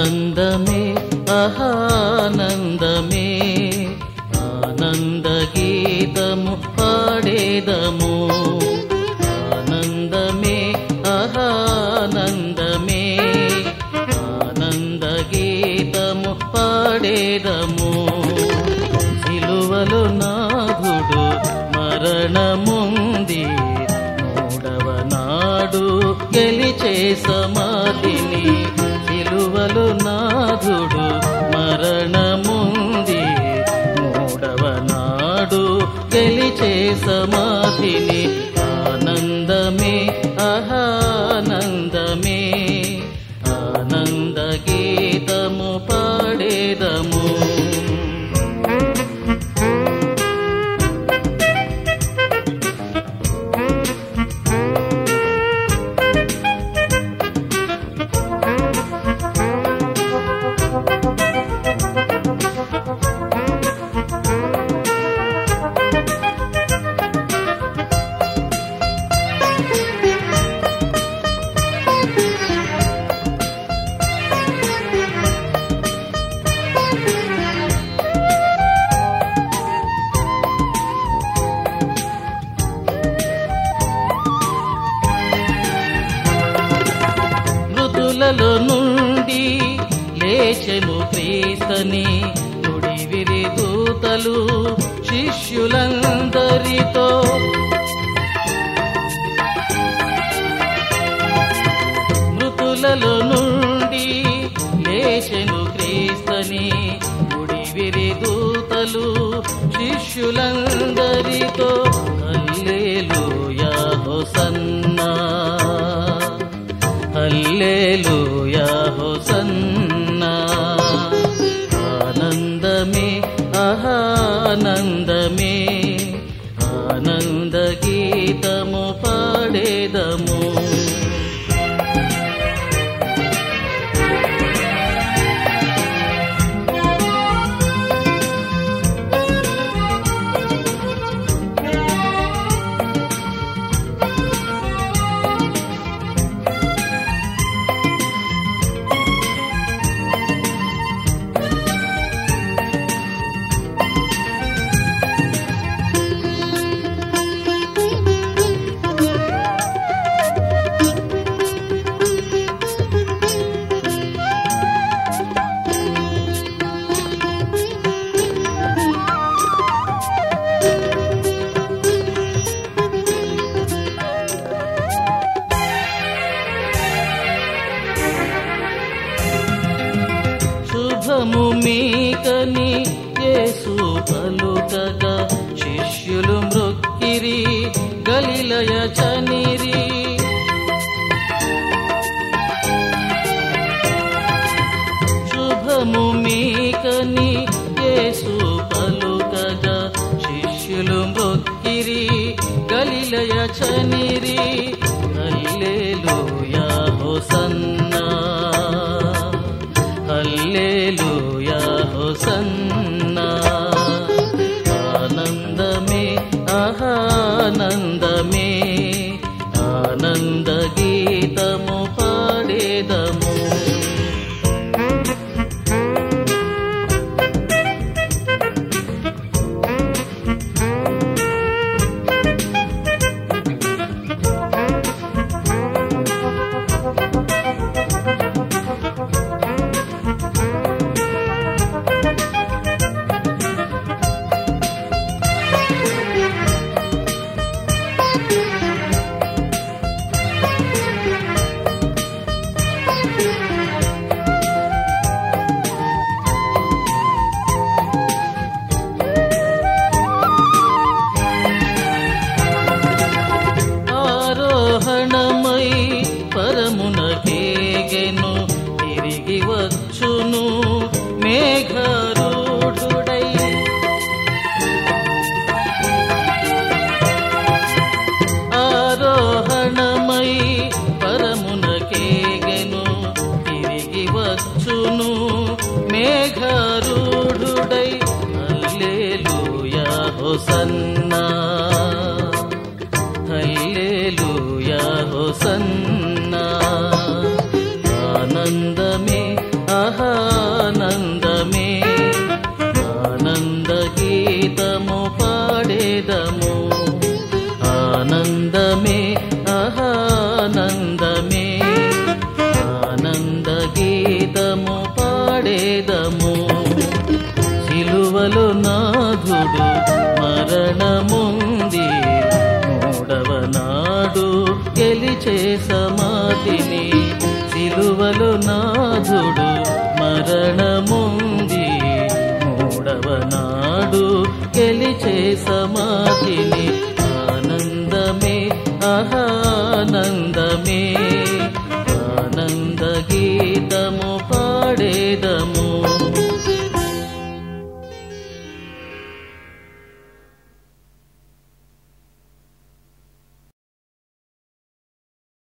ఆనందమే అహానందమే ఆనంద గీతము పాడేదము ఆనందమే అహానందమే ఆనంద గీతము పాడేదము సిలువలు నాథుడు మరణముంది మూడవ నాడు గెలిచే సమాధిని సిలువలు నాథుడు మరణముంది మూడవ నాడు గెలిచే సమాధిని ఆనందమే అహానందమే ఆనంద గీతము పాడేదము మృతులలో నుండి లేచెను క్రీస్తని నుడివిరి దూతలు శిష్యులందరితో మృతులలో నుండి లేచెను క్రీస్తని నుడివిరి దూతలు శిష్యులందరితో హల్లెలూయా హోసన్నా హల్లెలూయా హోసన్నా ఆనందమే ఆనందమే ఆనంద గీతము పాడేదము శుభము మీకని యేసు పలుకగా శిష్యులు మృక్కిరి గలిలయ చనిరి శుభము మీకని యేసు పలుకగా శిష్యులు మృక్కిరి గలిలయ చనిరి హల్లెలూయా హోసన్నా హల్లెలూయా హోసన్నా ఆనందమే ఆనందమే ఆనంద గీతము పాడేదము ఆరోహణమై పరమునకేగెను తిరిగి వచ్చును మేఘరూఢుడై ఆరోహణమై పరమునకేగెను తిరిగి వచ్చును మేఘరూఢుడై హల్లెలూయా హోసన్నా హల్లెలూయా హోసన్నా ఆనందమే ఆహా సమాధిని